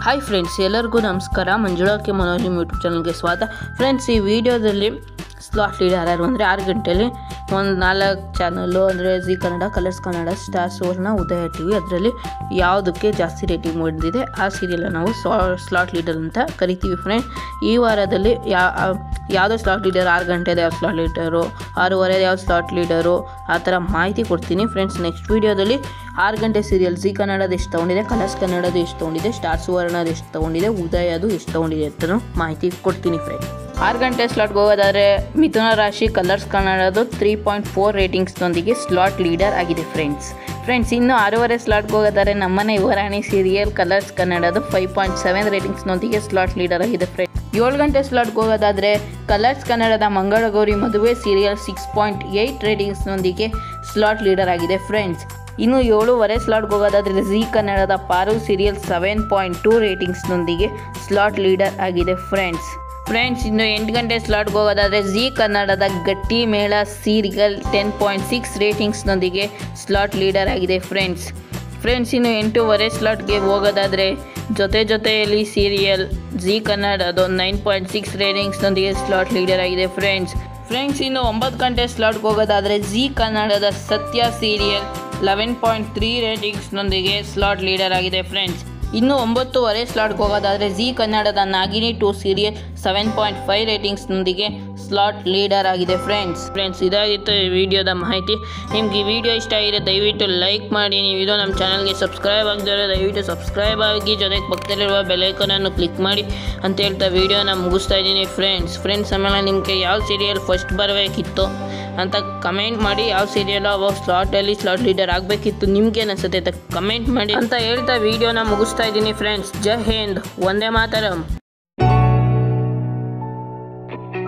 hi friends ಎಲ್ಲರಿಗೂ ನಮಸ್ಕಾರ Manjula K Manoj YouTube ಚಾನಲ್ಗೆ ಸ್ವಾಗತ ಫ್ರೆಂಡ್ಸ್ ಈ ವಿಡಿಯೋದಲ್ಲಿ ಸ್ಲಾಟ್ ಲೀಡರ್ ಯಾರು ಅಂದರೆ ಆರು ಗಂಟೆಯಲ್ಲಿ ಒಂದು ನಾಲ್ಕು ಚಾನಲ್ಲು ಅಂದರೆ Zee Kannada Colors Kannada Star Suvarna Udaya TV ಅದರಲ್ಲಿ ಯಾವುದಕ್ಕೆ ಜಾಸ್ತಿ ರೇಟಿಂಗ್ ಬಂದಿದೆ ಆ ಸೀರಿಯಲ್ ನಾವು ಸ್ಲಾಟ್ ಲೀಡರ್ ಅಂತ ಕರಿತೀವಿ ಫ್ರೆಂಡ್ ಈ ವಾರದಲ್ಲಿ ಯಾ ಯಾವುದೋ ಸ್ಲಾಟ್ ಲೀಡರ್ ಆರು ಗಂಟೆದು ಯಾವ ಸ್ಲಾಟ್ ಲೀಡರು ಆರೂವರೆ ಯಾವ ಸ್ಲಾಟ್ ಲೀಡರು ಆ ಥರ ಮಾಹಿತಿ ಕೊಡ್ತೀನಿ ಫ್ರೆಂಡ್ಸ್ ನೆಕ್ಸ್ಟ್ ವೀಡಿಯೋದಲ್ಲಿ ಆರು ಗಂಟೆ ಸೀರಿಯಲ್ ಜಿ ಕನ್ನಡದ ಎಷ್ಟು ತೊಗೊಂಡಿದೆ ಕಲರ್ಸ್ ಕನ್ನಡದು ಎಷ್ಟು ತೊಗೊಂಡಿದೆ ಸ್ಟಾರ್ ಸುವರ್ಣದ ಎಷ್ಟು ತೊಗೊಂಡಿದೆ ಉದಯದು ಎಷ್ಟು ತೊಗೊಂಡಿದೆ ಅಂತ ಮಾಹಿತಿ ಕೊಡ್ತೀನಿ ಫ್ರೆಂಡ್ ಆರು ಗಂಟೆ ಸ್ಲಾಟ್ಗೆ ಹೋಗೋದಾದರೆ ಮಿಥುನ ರಾಶಿ ಕಲರ್ಸ್ ಕನ್ನಡದು ತ್ರೀ ಪಾಯಿಂಟ್ ಫೋರ್ ರೇಟಿಂಗ್ಸ್ನೊಂದಿಗೆ ಸ್ಲಾಟ್ ಲೀಡರ್ ಆಗಿದೆ ಫ್ರೆಂಡ್ಸ್ ಫ್ರೆಂಡ್ಸ್ ಇನ್ನು ಆರೂವರೆ ಸ್ಲಾಟ್ಗೆ ಹೋಗೋದಾದರೆ ನಮ್ಮನೆ ಯುವರಾಣಿ ಸೀರಿಯಲ್ ಕಲರ್ಸ್ ಕನ್ನಡದು ಫೈವ್ ಪಾಯಿಂಟ್ ಸೆವೆನ್ ರೇಟಿಂಗ್ಸ್ನೊಂದಿಗೆ ಸ್ಲಾಟ್ ಲೀಡರ್ ಆಗಿದೆ ಫ್ರೆಂಡ್ಸ್ ಏಳು ಗಂಟೆ ಸ್ಲಾಟ್ಗೆ ಹೋಗೋದಾದರೆ ಕಲರ್ಸ್ ಕನ್ನಡದ Mangalagowri Maduve serial six point eight ರೇಟಿಂಗ್ಸ್ನೊಂದಿಗೆ ಸ್ಲಾಟ್ ಲೀಡರ್ ಆಗಿದೆ ಫ್ರೆಂಡ್ಸ್ ಇನ್ನು ಏಳುವರೆ ಸ್ಲಾಟ್ಗೆ ಹೋಗೋದಾದರೆ ಜಿ ಕನ್ನಡದ Paaru serial seven point two ರೇಟಿಂಗ್ಸ್ನೊಂದಿಗೆ ಸ್ಲಾಟ್ ಲೀಡರ್ ಆಗಿದೆ ಫ್ರೆಂಡ್ಸ್ ಫ್ರೆಂಡ್ಸ್ ಇನ್ನು ಎಂಟು ಗಂಟೆ ಸ್ಲಾಟ್ಗೆ ಹೋಗೋದಾದರೆ ಜಿ ಕನ್ನಡದ Gatti Mela serial ten point six ರೇಟಿಂಗ್ಸ್ನೊಂದಿಗೆ ಸ್ಲಾಟ್ ಲೀಡರ್ ಆಗಿದೆ ಫ್ರೆಂಡ್ಸ್ ಫ್ರೆಂಡ್ಸ್ ಇನ್ನು ಎಂಟೂವರೆ ಸ್ಲಾಟ್ಗೆ ಹೋಗೋದಾದರೆ ಜೊತೆ ಜೊತೆಯಲ್ಲಿ ಸೀರಿಯಲ್ ಜಿ ಕನ್ನಡದು ನೈನ್ ಪಾಯಿಂಟ್ ಸಿಕ್ಸ್ ರೇಟಿಂಗ್ಸ್ನೊಂದಿಗೆ ಸ್ಲಾಟ್ ಲೀಡರ್ ಆಗಿದೆ ಫ್ರೆಂಡ್ಸ್ ಫ್ರೆಂಡ್ಸ್ ಇನ್ನು ಒಂಬತ್ತು ಗಂಟೆ ಸ್ಲಾಟ್ಗೆ ಹೋಗೋದಾದರೆ ಜಿ ಕನ್ನಡದ Sathya serial eleven point three ರೇಟಿಂಗ್ಸ್ನೊಂದಿಗೆ ಸ್ಲಾಟ್ ಲೀಡರ್ ಆಗಿದೆ ಫ್ರೆಂಡ್ಸ್ ಇನ್ನು ಒಂಬತ್ತುವರೆ ಸ್ಲಾಟ್ಗೆ ಹೋಗೋದಾದರೆ ಜಿ ಕನ್ನಡದ Nagini two serial seven point five ರೇಟಿಂಗ್ಸ್ನೊಂದಿಗೆ ಸ್ಲಾಟ್ ಲೀಡರ್ ಆಗಿದೆ ಫ್ರೆಂಡ್ಸ್ ಫ್ರೆಂಡ್ಸ್ ಇದಾಗಿತ್ತು ಈ ವಿಡಿಯೋದ ಮಾಹಿತಿ ನಿಮ್ಗೆ ಈ ವಿಡಿಯೋ ಇಷ್ಟ ಆಗಿದೆ ದಯವಿಟ್ಟು ಲೈಕ್ ಮಾಡಿ ನೀವು ಇದು ನಮ್ಮ ಚಾನಲ್ಗೆ ಸಬ್ಸ್ಕ್ರೈಬ್ ಆಗದಿರೋ ದಯವಿಟ್ಟು ಸಬ್ಸ್ಕ್ರೈಬ್ ಆಗಿ ಜೊತೆಗೆ ಪಕ್ಕದಲ್ಲಿರುವ ಬೆಲೈಕನನ್ನು ಕ್ಲಿಕ್ ಮಾಡಿ ಅಂತ ಹೇಳ್ತಾ ವಿಡಿಯೋನ ಮುಗಿಸ್ತಾ ಇದ್ದೀನಿ ಫ್ರೆಂಡ್ಸ್ ಫ್ರೆಂಡ್ಸ್ ಆಮೇಲೆ ನಿಮಗೆ ಯಾವ ಸೀರಿಯಲ್ ಫಸ್ಟ್ ಬರಬೇಕಿತ್ತು ಅಂತ ಕಮೆಂಟ್ ಮಾಡಿ ಯಾವ ಸೀರಿಯಲ್ ಅವಾಗ ಸ್ಲಾಟಲ್ಲಿ ಸ್ಲಾಟ್ ಲೀಡರ್ ಆಗಬೇಕಿತ್ತು ನಿಮ್ಗೆ ಅನಿಸುತ್ತೆ ಅಂತ ಕಮೆಂಟ್ ಮಾಡಿ ಅಂತ ಹೇಳ್ತಾ ವಿಡಿಯೋನ ಮುಗಿಸ್ತಾ ಇದ್ದೀನಿ ಫ್ರೆಂಡ್ಸ್ ಜೈ ಹಿಂದ್ ಒಂದೇ ಮಾತರಂ